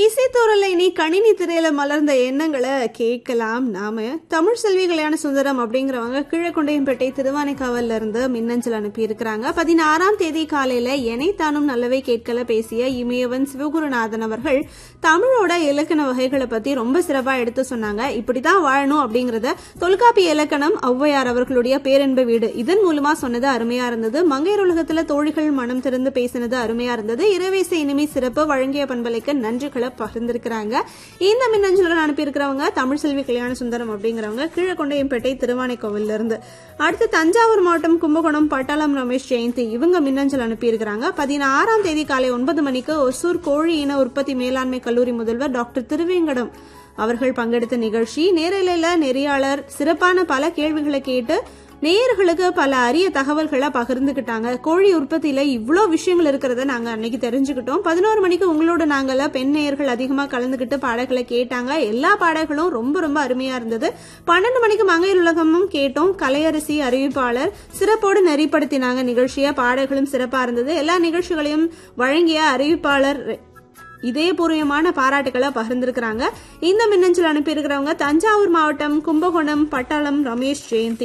இசைத்தூரல்ல இனி கணினி திரையில மலர்ந்த எண்ணங்களை கேட்கலாம் நாம தமிழ் செல்வி கல்யாண சுந்தரம் அப்படிங்கிறவங்க கீழக்கொண்டையம்பேட்டை திருவானைக்காவல்ல இருந்து மின்னஞ்சல் அனுப்பி இருக்கிறாங்க பதினாறாம் தேதி காலையில எனை தானும் நல்லவை கேட்கல பேசிய இமயவன் சிவகுருநாதன் அவர்கள் தமிழோட இலக்கண வகைகளை பத்தி ரொம்ப சிறப்பா எடுத்து சொன்னாங்க இப்படிதான் வாழணும் அப்படிங்கறத தொல்காப்பிய இலக்கணம் ஔவையார் அவர்களுடைய பேரன்பு வீடு இதன் மூலமா சொன்னது அருமையா இருந்தது மங்கையர் உலகத்துல தோழிகள் மனம் திறந்து பேசினது அருமையா இருந்தது இரவேசை இனிமே சிறப்பு வழங்கிய பண்பலைக்கு நன்றிகளை பகிர்ந்திருக்கிறாங்க இந்த மின்னஞ்சல்கள் அனுப்பியிருக்கிறவங்க தமிழ் செல்வி கல்யாண சுந்தரம் அப்படிங்கிறவங்க கீழக்கொண்டையம்பேட்டை திருவானைக்கோவில்ல இருந்து அடுத்து தஞ்சாவூர் மாவட்டம் கும்பகோணம் பட்டாளம் ரமேஷ் ஜெயந்தி இவங்க மின்னஞ்சல் அனுப்பியிருக்கிறாங்க பதினாறாம் தேதி காலை ஒன்பது மணிக்கு ஒசூர் கோழி இன உற்பத்தி மேலாண்மை கல்லூரி முதல்வர் டாக்டர் திருவேங்கடம் அவர்கள் பங்கெடுத்த நிகழ்ச்சி நேரலையில நெறியாளர் சிறப்பான பல கேள்விகளை கேட்டு நேயர்களுக்கு பல அரிய தகவல்களை பகிர்ந்துக்கிட்டாங்க கோழி உற்பத்தியில இவ்வளோ விஷயங்கள் இருக்கிறத நாங்க அன்னைக்கு தெரிஞ்சுக்கிட்டோம் பதினோரு மணிக்கு உங்களோட நாங்கள பெண் நேயர்கள் அதிகமா கலந்துக்கிட்டு பாடல்களை கேட்டாங்க எல்லா பாடல்களும் ரொம்ப ரொம்ப அருமையா இருந்தது பன்னெண்டு மணிக்கு மங்கையர் உலகமும் கேட்டோம் கலையரசி அறிவிப்பாளர் சிறப்போடு நெறிப்படுத்தினாங்க நிகழ்ச்சிய பாடல்களும் சிறப்பா இருந்தது எல்லா நிகழ்ச்சிகளையும் வழங்கிய அறிவிப்பாளர் இதயபூர்வமான பாராட்டுகளை பகிர்ந்திருக்கிறாங்க இந்த மின்னஞ்சல் அனுப்பியிருக்கிறவங்க தஞ்சாவூர் மாவட்டம் கும்பகோணம் பட்டாளம் ரமேஷ் ஜெயந்தி